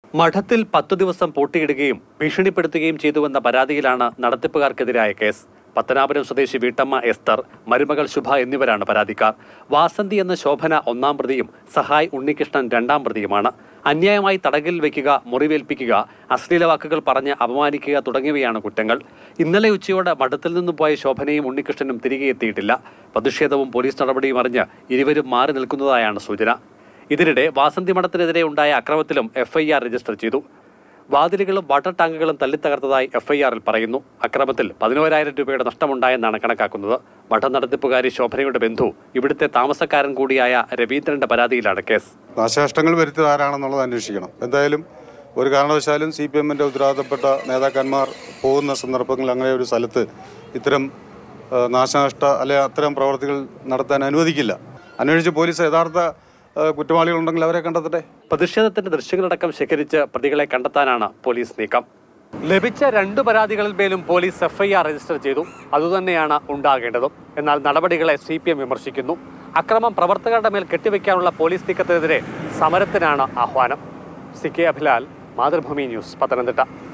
മഠത്തിൽ പത്തു ദിവസം പൂട്ടിയിടുകയും ഭീഷണിപ്പെടുത്തുകയും ചെയ്തുവെന്ന പരാതിയിലാണ് നടത്തിപ്പുകാർക്കെതിരായ കേസ് പത്തനാപുരം സ്വദേശി വീട്ടമ്മ എസ്തർ മരുമകൾ ശുഭ എന്നിവരാണ് പരാതിക്കാർ വാസന്തി എന്ന ശോഭന ഒന്നാം പ്രതിയും സഹായ് ഉണ്ണികൃഷ്ണൻ രണ്ടാം പ്രതിയുമാണ് അന്യായമായി തടകിൽ വയ്ക്കുക മുറിവേൽപ്പിക്കുക അശ്ലീല വാക്കുകൾ പറഞ്ഞ് അപമാനിക്കുക തുടങ്ങിയവയാണ് കുറ്റങ്ങൾ ഇന്നലെ ഉച്ചയോടെ മഠത്തിൽ നിന്നും പോയ ശോഭനയും ഉണ്ണികൃഷ്ണനും തിരികെ എത്തിയിട്ടില്ല പ്രതിഷേധവും പോലീസ് നടപടിയും അറിഞ്ഞ് ഇരുവരും മാറി നിൽക്കുന്നതായാണ് സൂചന ഇതിനിടെ വാസന്തി മഠത്തിനെതിരെ ഉണ്ടായ അക്രമത്തിലും എഫ്ഐആർ രജിസ്റ്റർ ചെയ്തു വാതിലുകളും വാട്ടർ ടാങ്കുകളും തല്ലിത്തകർത്തതായി എഫ്ഐആറിൽ പറയുന്നു അക്രമത്തിൽ പതിനോരായിരം രൂപയുടെ നഷ്ടമുണ്ടായെന്നാണ് കണക്കാക്കുന്നത് മഠം നടത്തിപ്പുകാരി ശോഭനയുടെ ബന്ധു ഇവിടുത്തെ താമസക്കാരൻ കൂടിയായ രവീന്ദ്രന്റെ പരാതിയിലാണ് കേസ് നാശനഷ്ടങ്ങൾ വരുത്തിയത് ആരാണെന്നുള്ളത് അന്വേഷിക്കണം എന്തായാലും ഒരു കാരണവശാലും സി പി എമ്മിൻ്റെ ഉത്തരവാദിത്തപ്പെട്ട നേതാക്കന്മാർ പോകുന്ന സന്ദർഭങ്ങളിൽ അങ്ങനെ ഒരു സ്ഥലത്ത് ഇത്തരം ആ, നാശനഷ്ട അല്ലെ അത്തരം പ്രവർത്തികൾ നടത്താൻ അനുവദിക്കില്ല അന്വേഷിച്ച് പോലീസ് യഥാർത്ഥ ആ, കുറ്റവാളികളുണ്ടെങ്കിൽ അവരെ കണ്ടെത്തട്ടെ പ്രതിഷേധത്തിന്റെ ദൃശ്യങ്ങളടക്കം ശേഖരിച്ച് പ്രതികളെ കണ്ടെത്താനാണ് പോലീസ് നീക്കം ലഭിച്ച രണ്ട് പരാതികളിന്മേലും പോലീസ് എഫ്ഐആർ രജിസ്റ്റർ ചെയ്തു അതുതന്നെയാണ് ഉണ്ടാകേണ്ടതും എന്നാൽ നടപടികളെ സി പി എം വിമർശിക്കുന്നു അക്രമം പ്രവർത്തകരുടെ മേൽ കെട്ടിവെക്കാനുള്ള പോലീസ് നീക്കത്തിനെതിരെ സമരത്തിനാണ് ആഹ്വാനം C K Abhilal Mathrubhumi news Pathanamthitta